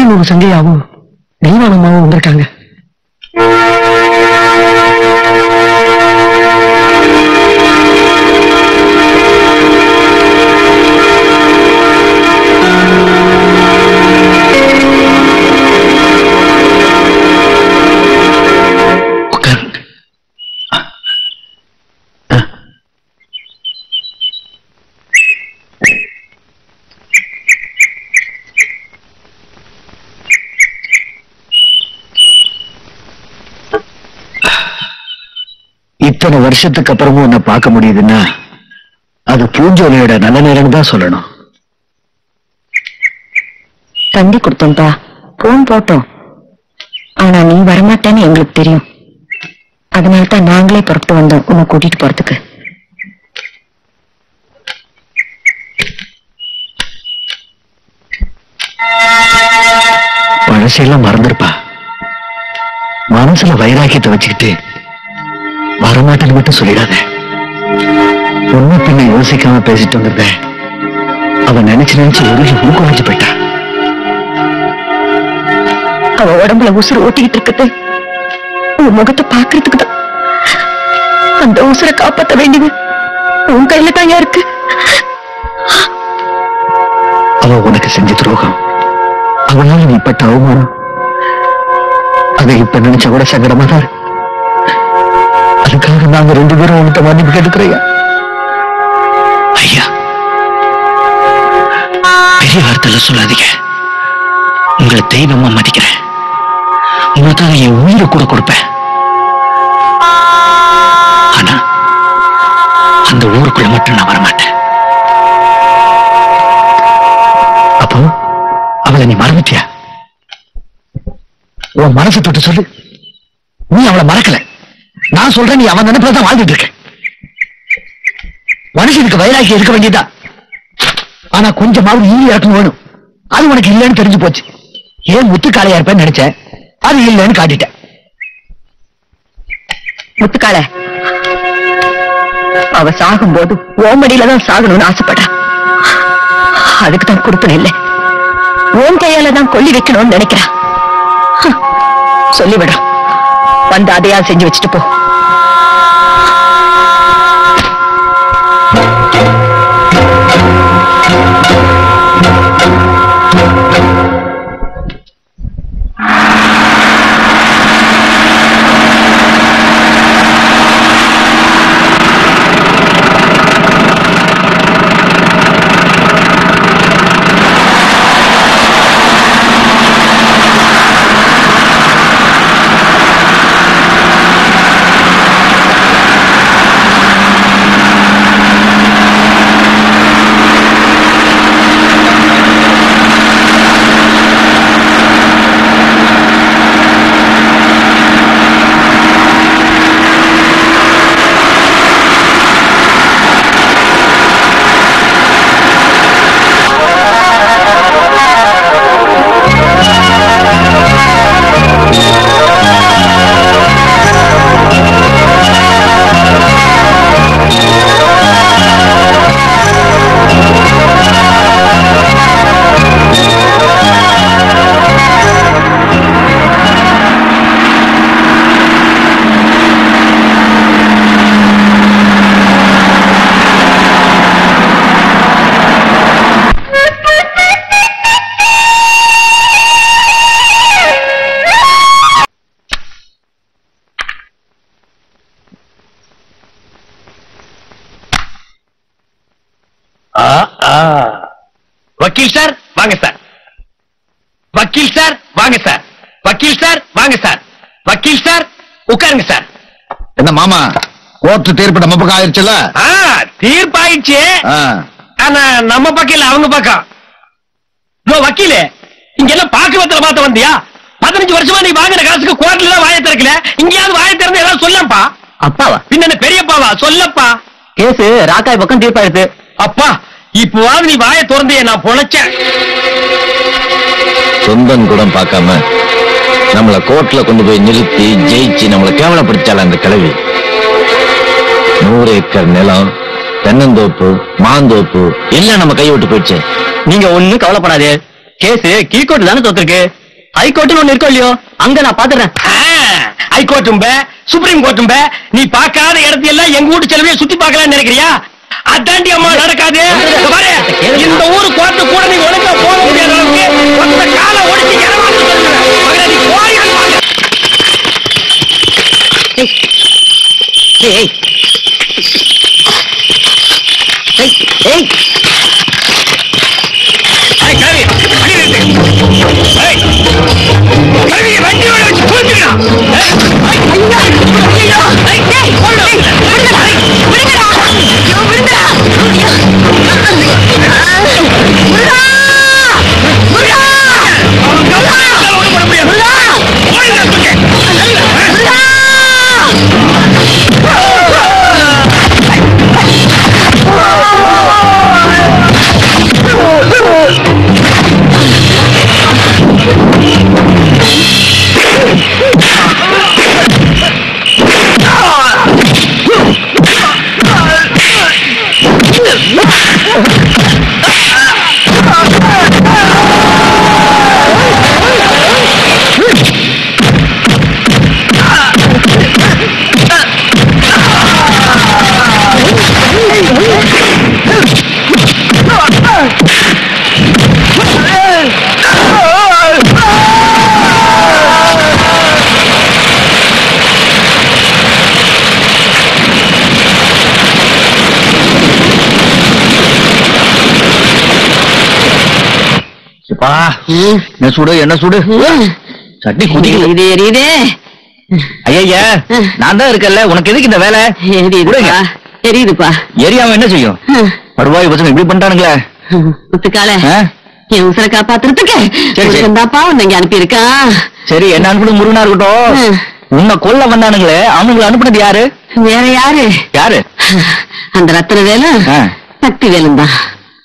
திருச்செங்கோடு சங்கையாவும் தெய்வானமாவும் வந்திருக்காங்க உட்காருங்க இத்தனை வருஷத்துக்கு அப்புறமும் உன்னை பார்க்க முடியுதுன்னா அது பூஞ்சோலையோட நல்ல நேரம் தான் சொல்லணும் தந்தி கொடுத்தோம்ப்பா போன் போட்டோம் ஆனா நீ வரமாட்டேன்னு எங்களுக்கு தெரியும் அதனால தான் நாங்களே புறப்பட்டு வந்தோம் உன்னை கூட்டிட்டு போறதுக்கு பழசையெல்லாம் மறந்துருப்பா மனசுல வைராக்கியத்தை வச்சுக்கிட்டு வரமாட்டேன்னு மட்டும் சொல்லிடாத ஒண்ணு பின்ன யோசிக்காம பேசிட்டு வந்திருந்த அவன் நினைச்சு நினைச்சு உருகி மூக்கு வச்சு போயிட்டா அவ உடம்புல உசுறு ஓட்டிக்கிட்டு இருக்குது உன் முகத்தை பாக்குறதுக்கு தான் அந்த உசுரை காப்பாத்த வேண்டியது உன் கையில தான் இருக்கு அவ உனக்கு செஞ்ச துரோகம் அவனால நீ பட்ட அவமானம் அதை இப்ப நினைச்சா கூட சங்கடமா தான் இருக்கு. அதுக்காக நாங்க ரெண்டு பேரும் உன்கிட்ட மன்னிப்பு கேட்டுக்கிறையா ஐயா பெரிய வார்த்தையில சொல்லாதீங்க உங்களை தெய்வமா மதிக்கிறேன் உங்களுக்காக என் உயிரை கூட கொடுப்பேன் ஆனா அந்த ஊருக்குள்ள மட்டும் நான் வரமாட்டேன் அப்போ அவளை நீ மறந்துட்டியா உன் மனசை தொட்டு சொல்லு நீ அவளை மறக்கல நான் சொல்றேன் நீ அவன் நினைப்புல தான் வாழ்ந்துட்டு இருக்க மனுஷனுக்கு வைராக்கி இருக்க வேண்டியதா ஆனா கொஞ்சமாவது ஈ இறக்கம் வேணும் அது உனக்கு இல்லைன்னு தெரிஞ்சு போச்சு ஏன் முத்துக்காளையா இருப்பேன்னு நினைச்சேன் அது இல்லைன்னு காட்டிட்டேன் முத்துக்கால அவ சாகும்போது ஓமடியில தான் சாகணும்னு ஆசைப்படுறா அதுக்கு தான் கொடுப்பன இல்லை உன் கையால தான் கொல்லி வைக்கணும்னு நினைக்கிறா ஹம், சொல்லிவிடுறோம் வந்து அதையா செஞ்சு வச்சுட்டு போ வக்கீல் சார் வாங்க சார் வக்கீல் சார் வாங்க சார் வக்கீல் சார் வாங்க சார் வக்கீல் சார் உட்காருங்க சார் என்ன மாமா கோர்ட்டு தீர்ப்பு நம்ம பக்கம் ஆயிடுச்சுல ஆ தீர்ப்பாயிடுச்சு ஆ. ஆனா நம்ம பக்கம் இல்ல அவங்க பக்கம் யோ வக்கீலே இங்க எல்லாம் பாக்குவத்துல பார்த்த வந்தியா பதினஞ்சு வருஷமா நீ வாங்கின காசுக்கு கோர்ட்ல தான் வாயை திறக்கல இங்கேயாவது வாயை திறந்து ஏதாவது சொல்லப்பா அப்பாவா பின்ன என்ன பெரியப்பாவா சொல்லப்பா கேஸ் ராக்காய் பக்கம் தீர்ப்பாயிடுது அப்பா இப்போவாவது நீ வாயை திறந்தே நான் பொழைச்சேன் சொந்தம் கூட பார்க்காம நம்மள கோர்ட்ல கொண்டு போய் நிறுத்தி ஜெயிச்சு நம்மள கேவலப்படுத்தால அந்த கிழவி நூறு ஏக்கர் நிலம் தென்னந்தோப்பு மாந்தோப்பு எல்லாம் நம்ம கை விட்டு போயிடுச்சு நீங்க ஒண்ணும் கவலைப்படாதே கேஸ் கீழ்கோட்டு தானே தோத்துருக்கு ஹைகோர்ட்னு ஒண்ணு இருக்கோ இல்லையோ அங்க நான் பாத்துறேன் ஹைகோர்ட்டும் சுப்ரீம் கோர்ட்டும் நீ பார்க்காத இடத்தையெல்லாம் எங்க வீட்டு செலவையே சுத்தி பார்க்கலாம்னு நினைக்கிறியா அதாண்டி அம்மா நடக்காது இங்க பாரு, இந்த ஊரு கோர்ட்டு கூட நீ ஒழுங்கா போக முடியாத அளவுக்கு ஒத்த காலை ஒடிச்சு இறவான்னு சொல்லுவேன். மகனே, நீ போறியான்னு பாக்க. ஏய் ஏய் ஏய் ஏய், கிளவி, வண்டி நிறுத்து. ஏய், கிளவி, வண்டி உள்ள வச்சு புரிஞ்சுக்கடா. ஏய், ஏய், ஐயோ, ஏய், ஏய், போடு. ஏய், விடுங்கடா ஐயோ விடுங்கடா ஐயோ. முருகா முருகா அவன் கவுத்தால ஒண்ணும் பண்ண முடியாது. போயிடுறா, தூக்கு. முருகா அப்பா, என்ன சுடு என்ன சுடு சட்னி குதிக்கல இது எரியுது ஐயா நான் தான் இருக்கல்ல உனக்கு எதுக்கு இந்த வேலை எரியுதுப்பா எரியுதுப்பா ஏரியாம என்ன செய்யும் படுவாய் பசங்க இப்படி பண்ணிட்டானுங்களே முத்துக்கால ஆ? என் உசுரை காப்பாத்துறதுக்கு சரி, சரி. தாப்பா உன்னை இங்க அனுப்பியிருக்கான் சரி என்ன அனுப்புனது முருகனா இருக்கட்டும் ம். உன்னை கொல்ல வந்தானுங்களே அவனுங்களை அனுப்புனது யாரு வேற யாரு யாரு அந்த ரத்தன வேலு ஆ. சக்தி வேலும் தான்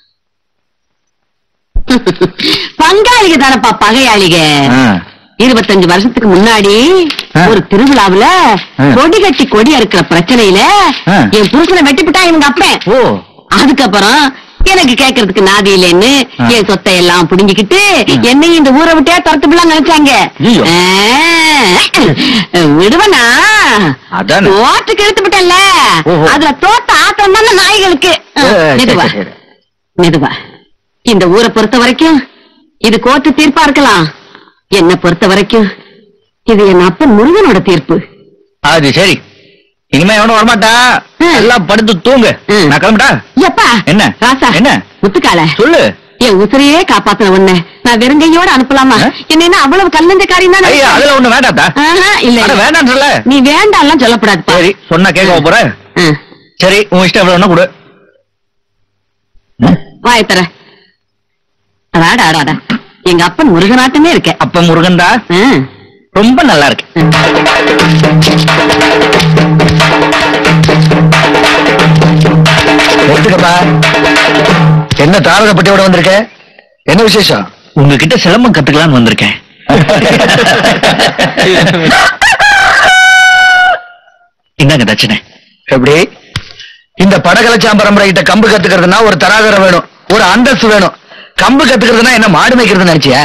பங்காளிக தானப்பா பகையாளிக ஆ. இருபத்தஞ்சு வருஷத்துக்கு முன்னாடி ஆ. ஒரு திருவிழாவுல ஆ. கொடி கட்டி கொடி அறுக்கிற பிரச்சனையில ஆ. என் புருஷனை வெட்டிவிட்டா இவங்க அப்பேன் ஓ அதுக்கப்புறம் எனக்கு கேட்கறதுக்கு நாதி இல்லைன்னு ஆ. என் சொத்தை எல்லாம் புடுங்கிக்கிட்டு என்னையும் இந்த ஊரை விட்டே துரத்து நினைச்சாங்க ஐயோ. ஆ, விடுவனா அதானே. தோட்டுக்கு இழுத்து விட்டல ஓஹோ. அதுல தோட்ட ஆட்டம் தானே நாய்களுக்கு ஆ, ஏ, சரி, மெதுவா சரி. மெதுவா இந்த ஊரை பொறுத்த வரைக்கும் இது கோர்ட்டு தீர்ப்பா இருக்கலாம் என்ன பொறுத்த வரைக்கும் இது என் அப்பன் முருகனோட தீர்ப்பு அது சரி இனிமே எவனும் வரமாட்டா ம். எல்லாம் படுத்து தூங்கு ம். நான் கிளம்பிட்டா எப்பா என்ன? ராசா என்ன? முத்துக்கால சொல்லு என் உசிரையே காப்பாத்தின உன்னை நான் வெறுங்கையோட அனுப்பலாமா ஆ? என்ன என்ன அவ்வளவு கல்லஞ்சக்காரி தானே ஐயா அதுல ஒண்ணு வேண்டாத்தா இல்ல அட இல்ல. வேண்டாம் சொல்ல நீ வேண்டாம்லாம் சொல்லக்கூடாதுப்பா சரி சொன்னா கேட்க போற ஆ, சரி உன் இஷ்டம் எவ்வளவு கொடு வாயை தர அடாடா அடாடா எங்க அப்பன் முருகனாட்டமே இருக்க அப்ப முருகன்டா ஆ, ரொம்ப நல்லா இருக்கு எடுத்துக்கப்பா என்ன தாரகப்பட்டியோட வந்திருக்க என்ன விசேஷம் உங்ககிட்ட சிலம்பம் கத்துக்கலாம்னு வந்திருக்கேன் இந்தாங்க தட்சணை எப்படி இந்த படகலச்சாம் பரம்பரை கிட்ட கம்பு கத்துக்கிறதுனா ஒரு தராதரம் வேணும் ஒரு அந்தஸ்து வேணும் கம்பு கத்துக்கிறதுனா என்ன மாடு மேய்க்கிறது நினைச்சியா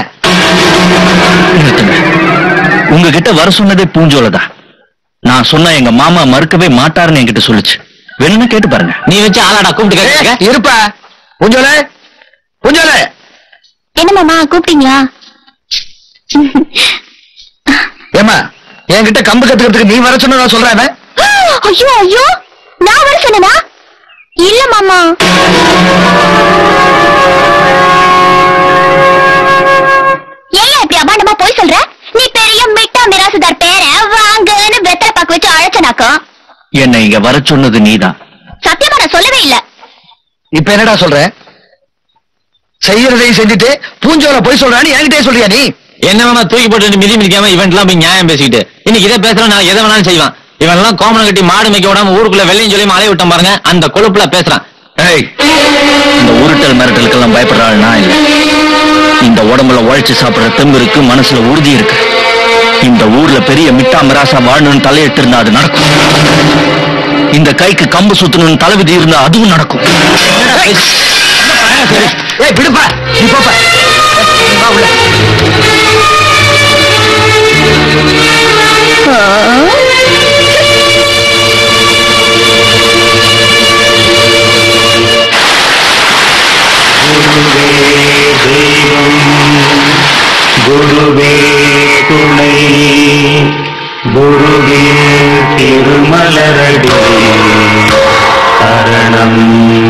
உங்ககிட்ட வர சொன்னதே பூஞ்சோல தான் நான் சொன்ன எங்க மாமா மறுக்கவே மாட்டாருன்னு என்கிட்ட சொல்லுச்சு வேணும்னா கேட்டு பாருங்க நீ வச்சு ஆளாடா கூப்பிட்டு கேட்க இருப்பா பூஞ்சோல பூஞ்சோல என்ன மாமா கூப்பிட்டீங்களா ஏமா என்கிட்ட கம்பு கத்துக்கிறதுக்கு நீ வர சொன்னதா சொல்றானே ஐயோ ஐயோ நான் வர சொன்னா இல்ல மாமா ஏன் இப்படி அபாண்டமா போய் சொல்ற நீ பெரிய மிட்டா மிராசுதார் பேர வாங்கன்னு வெத்தலை பாக்கு வச்சு அழைச்சனாக்கும் என்னை இங்க வர சொன்னது நீதான் சத்தியமா நான் சொல்லவே இல்ல இப்ப என்னடா சொல்ற செய்யறதையும் செஞ்சுட்டு பூஞ்சோல போய் சொல்றான்னு என்கிட்டயே சொல்றியா நீ என்ன வேணா தூக்கி போட்டு மிதி மிதிக்காம இவன் எல்லாம் போய் நியாயம் பேசிக்கிட்டு இன்னைக்கு இதை பேசுறான் நான் எதை வேணாலும் செய்வான் இவன் எல்லாம் கோமணம் கட்டி மாடு மேய்க்க விடாம ஊருக்குள்ள வெள்ளையும் சொல்லி அலைய விட்டான் பாருங்க அந்த கொழுப்புல பேசுறான் ஏய் இந்த உருட்டல் மிரட்டலுக்கெல்லாம் பயப்படுற ஆள் நான் இல்ல இந்த உடம்புல உழைச்சு சாப்பிடுற தெம்பு இருக்கு மனசுல உறுதி இருக்கு இந்த ஊர்ல பெரிய மிட்டா மிராசா வாழணும்னு தலையிட்டு இருந்தா அது நடக்கும் இந்த கைக்கு கம்பு சுத்தணும்னு தலைவிதி இருந்தா அதுவும் நடக்கும் ஏய் விடுப்பா நீ போப்பா வா உள்ள குருவே துணை குருவே திருமலரடி சரணம்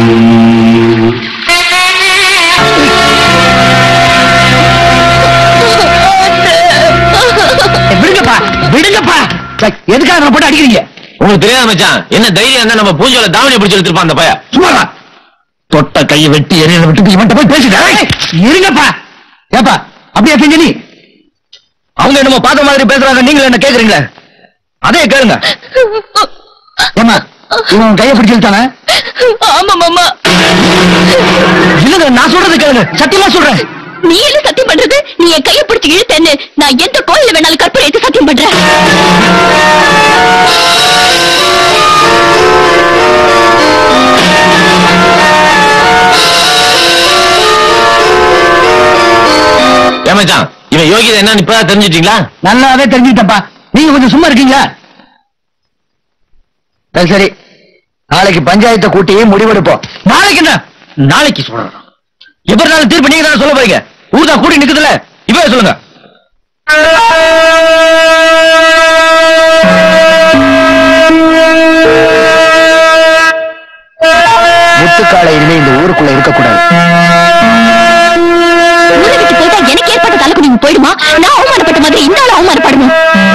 விடுங்கப்பா விடுங்கப்பா டேய், எதுக்காக நான் போட்டு அடிக்கிறீங்க உங்களுக்கு தெரியாத மச்சான் என்ன தைரியம் இருந்தா நம்ம பூஞ்சோல தாவணி பிடிச்சு எடுத்துருப்பான் அந்த பையன் சும்மா தொட்ட கையை வெட்டி எரியல விட்டுட்டு இவன்ட்ட போய் பேசிட்டேன் இருங்கப்பா ஏப்பா அப்படியே செஞ்ச நீ அவங்க என்னமோ பார்த்த மாதிரி பேசுறாங்க நீங்க என்ன கேக்குறீங்களே அதே கேளுங்க ஏமா இவன் கையை பிடிச்சு இழுத்தானே ஆமா மாமா இல்லங்க நான் சொல்றது கேளுங்க சத்தியமா சொல்றேன் நீ என்ன சத்தியம் பண்றது நீ என் கையை பிடிச்சு இழுத்தேன்னு நான் எந்த கோயில வேணாலும் கற்பனை எடுத்து சத்தியம் பண்றேன் ஏன் மச்சான் இவன் யோகிதை என்னன்னு இப்பதான் தெரிஞ்சுட்டீங்களா நல்லாவே தெரிஞ்சுக்கிட்டப்பா நீங்க கொஞ்சம் சும்மா இருக்கீங்களா சரி சரி நாளைக்கு பஞ்சாயத்தை கூட்டி முடிவெடுப்போம் நாளைக்கு என்ன நாளைக்கு சொல்றேன் எப்படி நாள் தீர்ப்பு நீங்க தான் சொல்ல போறீங்க ஊர் தான் கூட்டி நிக்குதுல இப்பவே சொல்லுங்க முத்துக்காலை இனிமே இந்த ஊருக்குள்ள இருக்கக்கூடாது ஊரை விட்டு போயிட்டா எனக்கு ஏற்பட்ட தலைக்கு நீங்க போயிடுமா நான் அவமானப்பட்ட மாதிரி இந்த ஆள் அவமானப்படணும்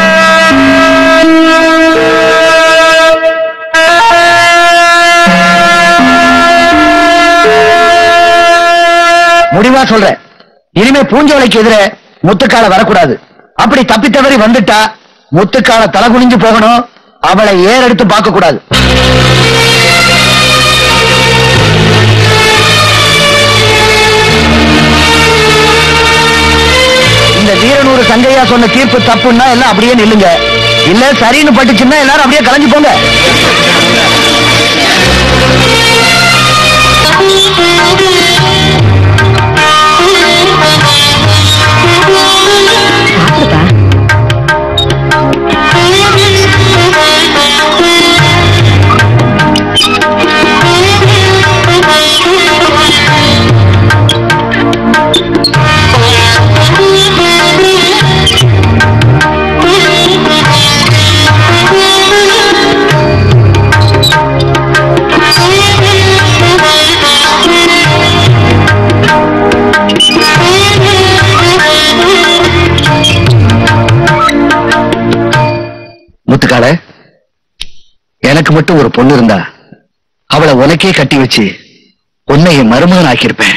முடிவா சொல்றேன் இனிமே பூஞ்சோலைக்கு எதிர முத்துக்கால வரக்கூடாது அப்படி தப்பி தவறி வந்துட்டா முத்துக்கால தலை குனிஞ்சு போகணும் அவளை ஏறெடுத்து பார்க்க கூடாது இந்த வீரனூர் சங்கையா சொன்ன தீர்ப்பு தப்புன்னா எல்லாம் அப்படியே நில்லுங்க இல்ல சரின்னு பட்டுச்சுன்னா எல்லாரும் அப்படியே கலைஞ்சு போங்க முத்துக்கால எனக்கு மட்டும் ஒரு பொண்ணு இருந்தா அவளை உனக்கே கட்டி வச்சு உன்னை என் மருமகன் ஆக்கியிருப்பேன்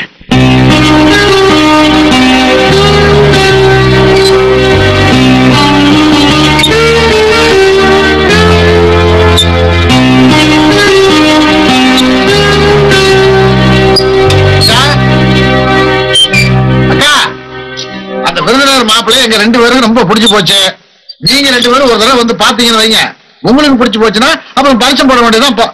அக்கா அந்த விருந்தினர் மாப்பிள்ளை எங்க ரெண்டு பேரும் ரொம்ப பிடிச்சு போச்சு நீங்க ரெண்டு பேரும் ஒரு தடவை வந்து பாத்தீங்கன்னு வைங்க உங்களுக்கு பிடிச்சு போச்சுன்னா அப்புறம் பரிசம் போட வேண்டியதான் இப்போ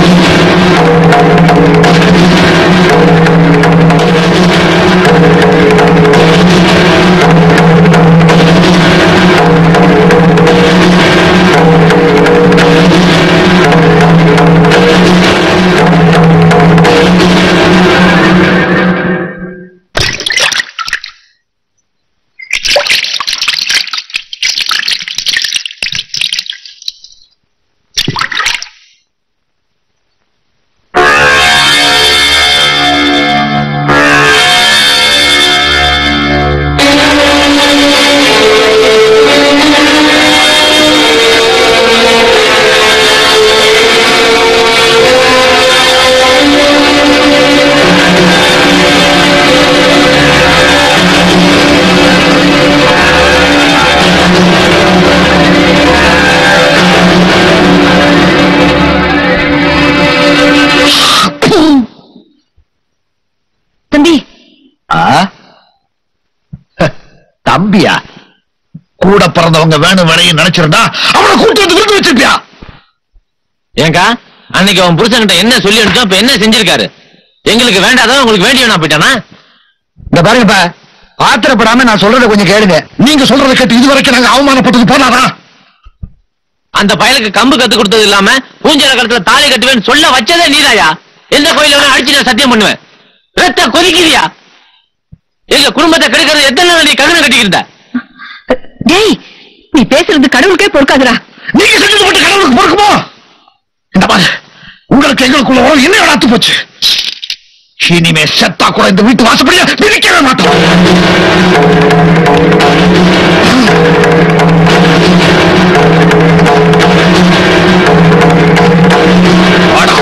தம்பி ஆ? ஹ, தம்பியா கூட பிறந்தவங்க வேணும் வேலையும் நினைச்சிருந்தா அவனை கூட்டு வந்து விருந்து வச்சிருப்பியா ஏங்கா அன்னைக்கு அவன் புருஷன்கிட்ட என்ன சொல்லி அனுப்பிச்சோம் இப்ப என்ன செஞ்சிருக்காரு எங்களுக்கு வேண்டாதான் உங்களுக்கு வேண்டியவனா போயிட்டானா இந்த பாருங்கப்பா ஆத்திரப்படாம நான் சொல்றதை கொஞ்சம் கேளுங்க நீங்க சொல்றதை கேட்டு இதுவரைக்கும் நாங்க அவமானப்பட்டது போனாரா அந்த பயலுக்கு கம்பு கத்து கொடுத்தது இல்லாம பூஞ்சல கழுத்துல தாலி கட்டுவேன்னு சொல்ல வச்சதே நீதாயா எந்த கோயில வேணா அடிச்சு நான் சத்தியம் பண்ணுவேன் ரத்த கொதிக்குதியா எங்க குடும்பத்தை கெடுக்கிறது எத்தனை நாள் நீ கருணை கட்டிக்கிட்ட டேய் நீ பேசுறது கடவுளுக்கே பொறுக்காதுடா நீங்க செஞ்சது மட்டும் கடவுளுக்கு பொறுக்குமா இந்த மாதிரி உங்களுக்கு எங்களுக்குள்ள உறவு என்ன வளர்த்து போச்சு இனிமே செத்தா கூட இந்த வீட்டு வாசப்படியா பிரிக்கவே மாட்டோம் வாடா.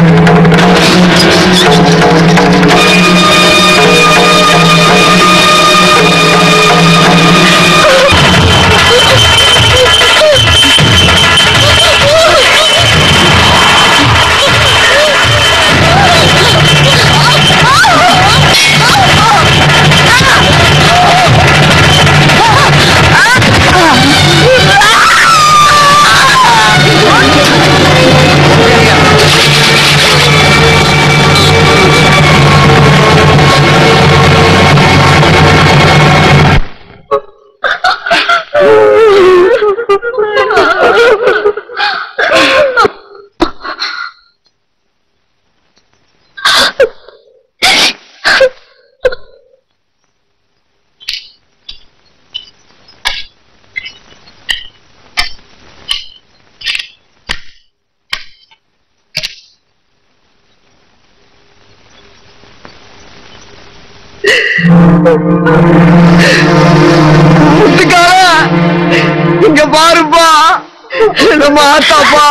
முத்துக்காரா இங்க பாருப்பா நம்ம ஆத்தாப்பா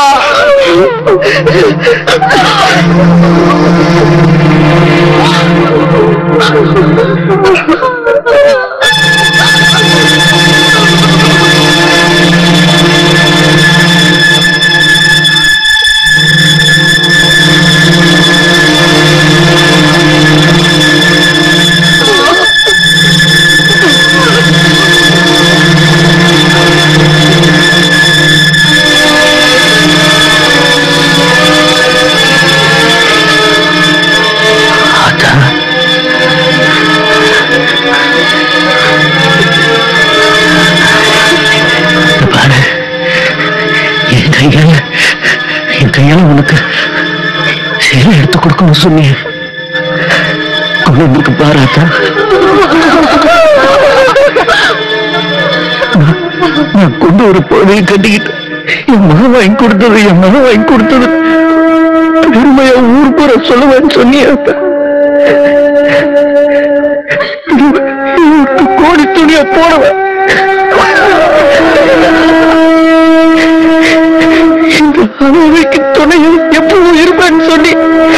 ஆத்தா இங்க பாரு என் கையால என் கையால உனக்கு சேலை எடுத்து கொடுக்கணும்னு சொன்னீங்க கொண்டு வந்திருக்கு பாரு ஆத்தா நான்- நான் கொண்டு ஒரு புடவையை கட்டிக்கிட்டு என் மகன் வாங்கி கொடுத்தது என் மகன் வாங்கி கொடுத்தது பெருமையா ஊர் பூரா சொல்லுவேன்னு சொன்னியா ஆத்தா இவருக்கு கோடி துணியா போடுவேன் இந்த அனுபவிக்கு துணையும் எப்பவும் இருப்பேன்னு சொல்லி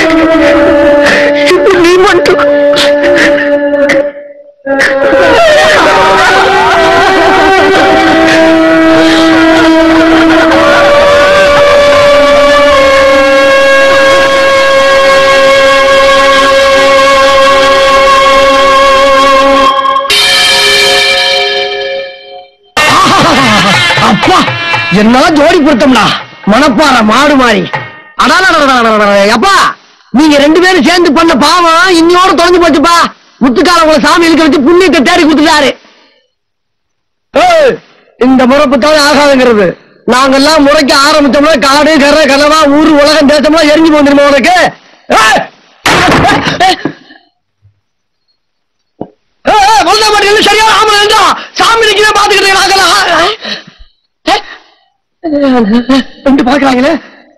இப்ப நீ மட்டும் அப்பா என்ன ஜோடி பொருத்தம்டா மணப்பாற மாடு மாறி அடாடா அப்பா நீங்க ரெண்டு பேரும் சேர்ந்து பண்ண பாவம் இன்னையோட தொலைஞ்சு போச்சுப்பா முத்துக்கால உங்களை சாமி இழுக்க வச்சு புண்ணியத்தை தேடி கொடுத்துட்டாரு ஏய், இந்த முறப்புத்தானே ஆகாதுங்கிறது நாங்கெல்லாம் முறைக்க ஆரம்பிச்சோம்னா காடு கரை கலவா ஊரு உலகம் தேசம்லாம் எரிஞ்சு போந்துருமா உனக்கு ஏய்! ஏய், ஏய், வந்த மாட்டேங்குது சரியான ஆமலை இருந்தா சாமி நிக்கிறே பாத்துக்கிட்டு நாங்களாம் ரெண்டு பாக்குறாங்களே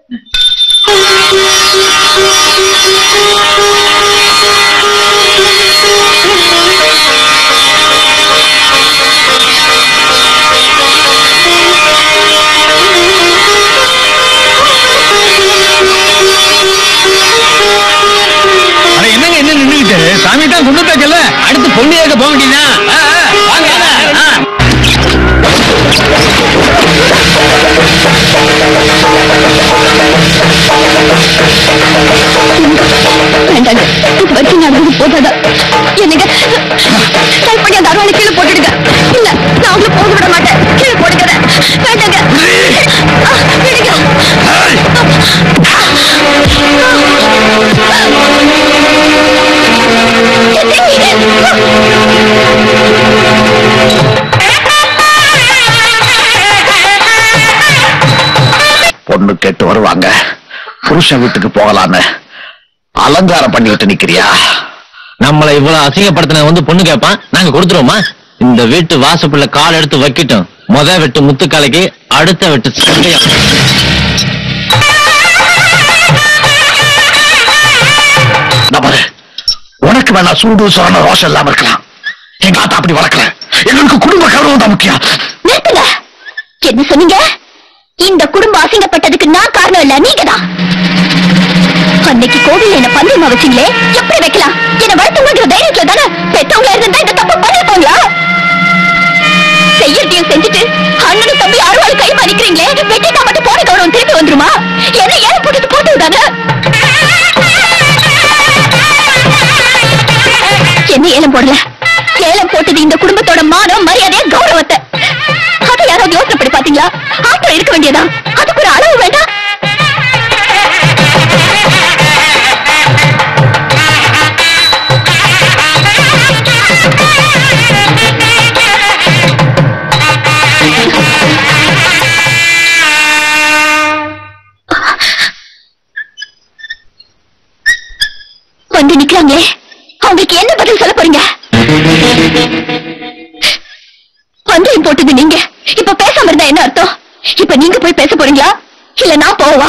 அட என்னங்க என்ன நின்னுகிட்டு சாமி தான் கொண்டு வந்தாச்சல்ல அடுத்து பொண்ணு ஏற்க போக வேண்டியதான் வாங்க ஆ. வேண்டாங்க இது வரைக்கும் நடந்தது போதாதா என்னங்க ட்ரை பண்ணி அந்த அருவாளை கீழே போட்டுடுங்க இல்ல நான் அவங்கள போக விட மாட்டேன் கீழே போடுங்க வேண்டாங்க ஆ, விடுங்க புருஷன் வீட்டுக்கு போகலான்னு அலங்காரம் பண்ணிக்கிட்டு நிக்கிறியா நம்மளை இவ்வளவு அசிங்கப்படுத்தின வந்து பொண்ணு கேட்பான் நாங்க கொடுத்துருவோமா இந்த வீட்டு வாசப்புள்ள கால் எடுத்து வைக்கட்டும் முத வெட்டு முத்துக்காலைக்கு அடுத்த வெட்டு சண்டையம் இந்த பாரு உனக்கு வேணா சூடு சொரண ரோஷம் இல்லாம இருக்கலாம் எங்க ஆத்தா அப்படி வளர்க்கல எங்களுக்கு குடும்ப கௌரவம் தான் முக்கியம் நிறுத்துங்க என்ன சொன்னீங்க இந்த குடும்பம் அசிங்கப்பட்டதுக்கு நான் காரணம் இல்ல நீங்க தான் அன்னைக்கு கோவில் என்ன பந்தயமா வச்சீங்களே எப்படி வைக்கலாம் என்ன வளர்த்தவங்கிற தைரியத்துல தானே பெத்தவங்களா இருந்தா இந்த தப்பு பண்ணிருப்பாங்களா செய்யறதையும் செஞ்சுட்டு அண்ணனும் தம்பி அருவாள் கை மறிக்கிறீங்களே வெட்டிட்டா மட்டும் போன கௌரவம் திருப்பி வந்துருமா என்ன ஏன் போட்டுட்டு போட்டு விடாங்க என்ன ஏலம் போடல ஏலம் போட்டது இந்த குடும்பத்தோட மானம் மரியாதை கௌரவத்தை அதை யாராவது யோசனை பண்ணி பாத்தீங்களா ஆத்திரம் இருக்க வேண்டியதா அதுக்கு ஒரு அளவு வேண்டாம் வந்து நிக்கிறாங்களே அவங்களுக்கு என்ன பதில் சொல்ல போறீங்க பந்தயம் போட்டது நீங்க இப்ப பேசாம இருந்தா என்ன அர்த்தம் இப்ப நீங்க போய் பேச போறீங்களா இல்ல நான் போவா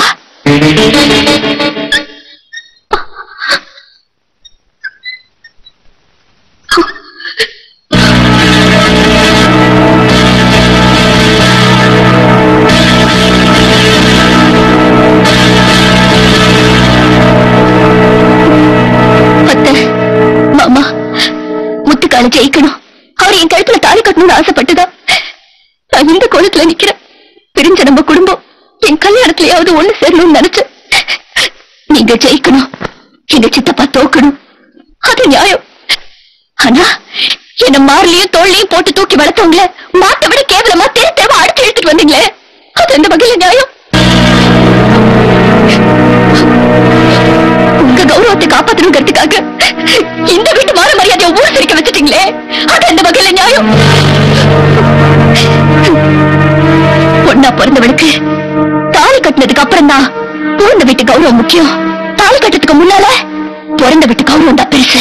அத்தை மாமா முத்துக்கால ஜெயிக்கணும் அவர் என் கழுத்துல தாலி கட்டணும்னு ஆசைப்பட்டுதான் நான் இந்த கோலத்துல நிக்கிறேன் பிரிஞ்ச நம்ம குடும்பம் என் கல்யாணத்துலயாவது ஒண்ணு சேரணும்னு நினைச்சேன் நீங்க ஜெயிக்கணும் எங்க சித்தப்பா தோக்கணும் அது நியாயம் ஆனா என்ன மார்லயும் தோல்லையும் போட்டு தூக்கி வளர்த்தவங்கள மாத்த விட கேவலமா தெரு தெருவா அடிச்சு இழுத்துட்டு வந்தீங்களே அது எந்த வகையில நியாயம் உங்க கௌரவத்தை காப்பாத்தணுங்கிறதுக்காக இந்த வீட்டு மான மரியாதையை ஊர் சிரிக்க வச்சுட்டீங்களே அது எந்த வகையில நியாயம் பொண்ணா பிறந்தவளுக்கு தாலி கட்டினதுக்கு அப்புறம் தான் பிறந்த வீட்டு கௌரவம் முக்கியம் தாலி கட்டுறதுக்கு முன்னால பிறந்த வீட்டு கௌரவம் தான் பெருசு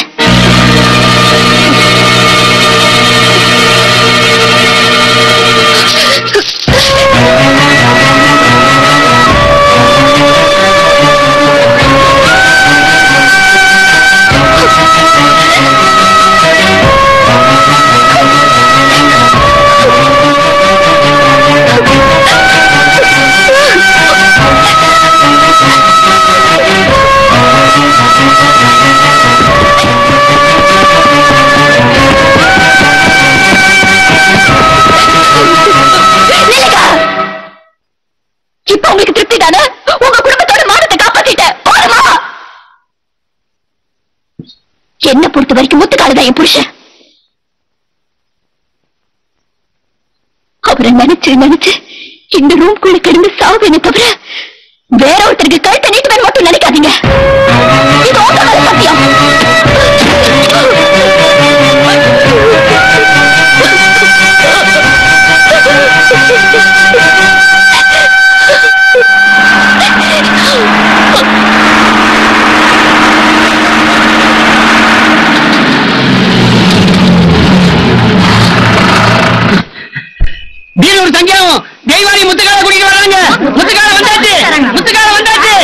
நில்லுங்க. இப்ப உங்களுக்கு திருப்தி தானே உங்க குடும்பத்தோட மானத்தை காப்பாத்திட்டேன் போதுமா என்ன பொறுத்த வரைக்கும் முத்துக்கால தான் என் புருஷன் அவரை நினைச்சு நினைச்சு இந்த ரூம்குள்ள கிடந்து சாவேனே தவிர வேற ஒருத்தருக்கு கழுத்தை நீட்டுவேன் மட்டும் நினைக்காதீங்க இது உங்க மேல சத்தியம் வீடு ஒரு சங்கியாவும் தெய்வாரி முத்துக்கால குடிக்க வராங்க முத்துக்கால வந்தாச்சு முத்துக்கால வந்தாச்சு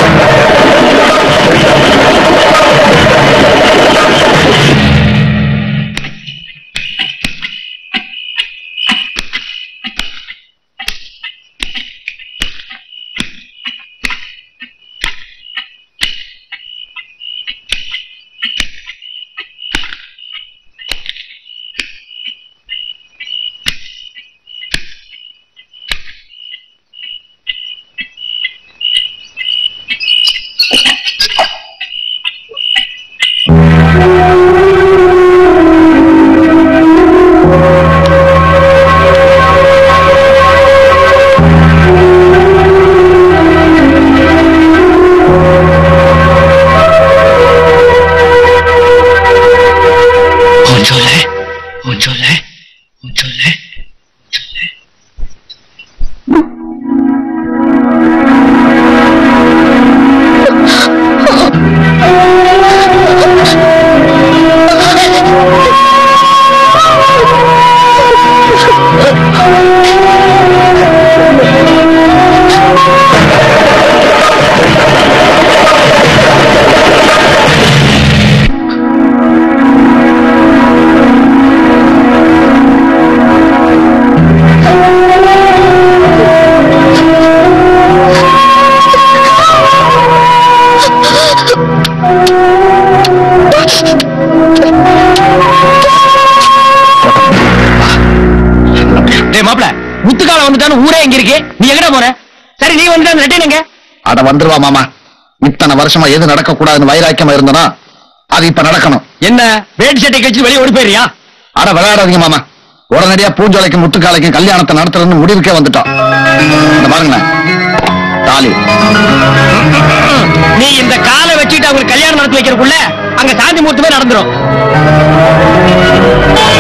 டேய் மாப்ள முத்துக்கால வந்துட்டான்னு ஊரே எங்க இருக்கு நீ எங்கடா போற சரி நீ வந்துட்டா அந்த ரெட்டையன் எங்க அட வந்துருவா மாமா இத்தனை வருஷமா எது நடக்க கூடாதுன்னு வைராக்கியமா இருந்தனா அது இப்ப நடக்கணும் என்ன வேட்டி சட்டை கழிச்சு வெளியே ஓடி போயிரியா அட விளையாடாதீங்க மாமா உடனடியா பூஞ்சோலைக்கும் முத்துக்காலைக்கும் கல்யாணத்தை நடத்துறதுன்னு முடிவுக்கே வந்துட்டோம் இந்த பாருங்களேன் தாலி நீ இந்த காலை வச்சுட்டு அவங்களுக்கு கல்யாணம் நடத்தி வைக்கிறதுக்குள்ள அங்க சாந்தி மூர்த்தமே நடந்துரும்